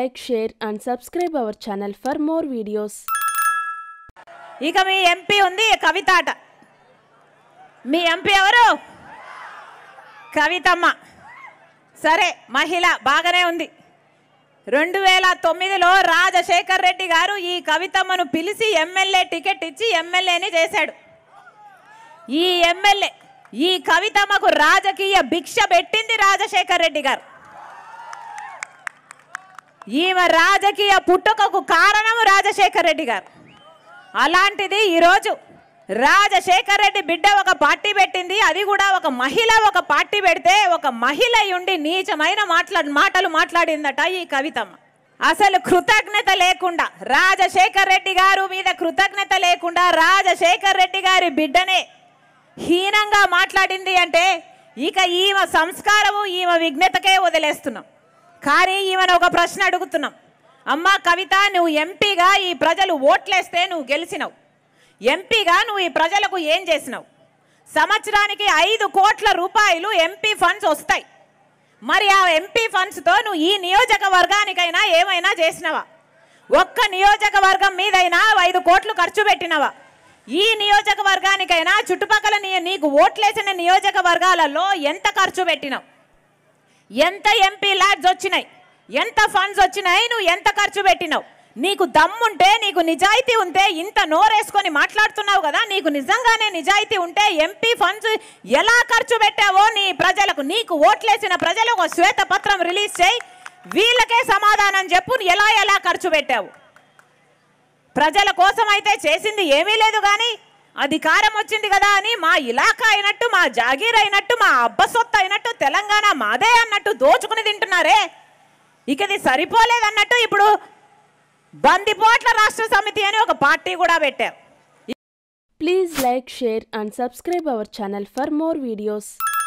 like, share, and subscribe our channel for more videos. ఇక మీ MP ఉంది కవిత అట మీ MP ఎవరు కవితమ్మ సరే మహిళ బాగానే ఉంది రెండు వేల తొమ్మిదిలో రాజశేఖర్ రెడ్డి గారు ఈ కవితమ్మను పిలిచి ఎమ్మెల్యే టికెట్ ఇచ్చి ఎమ్మెల్యేని చేశాడు ఈ ఎమ్మెల్యే ఈ కవితమ్మకు రాజకీయ భిక్ష పెట్టింది రాజశేఖర్ రెడ్డి గారు ఈమె రాజకీయ పుట్టుకకు కారణము రాజశేఖర్ రెడ్డి గారు అలాంటిది ఈరోజు రాజశేఖర్ రెడ్డి బిడ్డ ఒక పార్టీ పెట్టింది అది కూడా ఒక మహిళ ఒక పార్టీ పెడితే ఒక మహిళ ఉండి నీచమైన మాట్లా మాటలు మాట్లాడిందట ఈ కవితమ్మ అసలు కృతజ్ఞత లేకుండా రాజశేఖర్ రెడ్డి గారు మీద కృతజ్ఞత లేకుండా రాజశేఖర్ రెడ్డి గారి బిడ్డనే హీనంగా మాట్లాడింది అంటే ఇక ఈమె సంస్కారము ఈమె విఘ్నతకే వదిలేస్తున్నాం కానీ ఈమెను ఒక ప్రశ్న అడుగుతున్నాం అమ్మా కవిత నువ్వు ఎంపీగా ఈ ప్రజలు ఓట్లేస్తే నువ్వు గెలిచినావు ఎంపీగా నువ్వు ఈ ప్రజలకు ఏం చేసినావు సంవత్సరానికి ఐదు కోట్ల రూపాయలు ఎంపీ ఫండ్స్ వస్తాయి మరి ఆ ఎంపీ ఫండ్స్తో నువ్వు ఈ నియోజకవర్గానికైనా ఏమైనా చేసినావా ఒక్క నియోజకవర్గం మీదైనా ఐదు కోట్లు ఖర్చు పెట్టినవా ఈ నియోజకవర్గానికైనా చుట్టుపక్కల నీ నీకు ఓట్లేసిన నియోజకవర్గాలలో ఎంత ఖర్చు పెట్టినావు ఎంత ఎంపీ ల్యాడ్స్ వచ్చినాయి ఎంత ఫండ్స్ వచ్చినాయి నువ్వు ఎంత ఖర్చు పెట్టినావు నీకు దమ్ముంటే నీకు నిజాయితీ ఉంటే ఇంత నోరేసుకొని మాట్లాడుతున్నావు కదా నీకు నిజంగానే నిజాయితీ ఉంటే ఎంపీ ఫండ్స్ ఎలా ఖర్చు పెట్టావో నీ ప్రజలకు నీకు ఓట్లేసిన ప్రజలు ఒక శ్వేతపత్రం రిలీజ్ చేయి వీళ్ళకే సమాధానం చెప్పు ఎలా ఎలా ఖర్చు పెట్టావు ప్రజల కోసం అయితే చేసింది ఏమీ లేదు కానీ అధికారం వచ్చింది కదా అని మా ఇలాకా అయినట్టు మా జాగీర్ అయినట్టు మా అబ్బ సొత్తు అయినట్టు తెలంగాణ మాదే అన్నట్టు దోచుకుని తింటున్నారే ఇక ఇది సరిపోలేదన్నట్టు ఇప్పుడు బందిపోట్ల రాష్ట్ర సమితి అని ఒక పార్టీ కూడా పెట్టారు Please like, share, and subscribe our channel for more videos.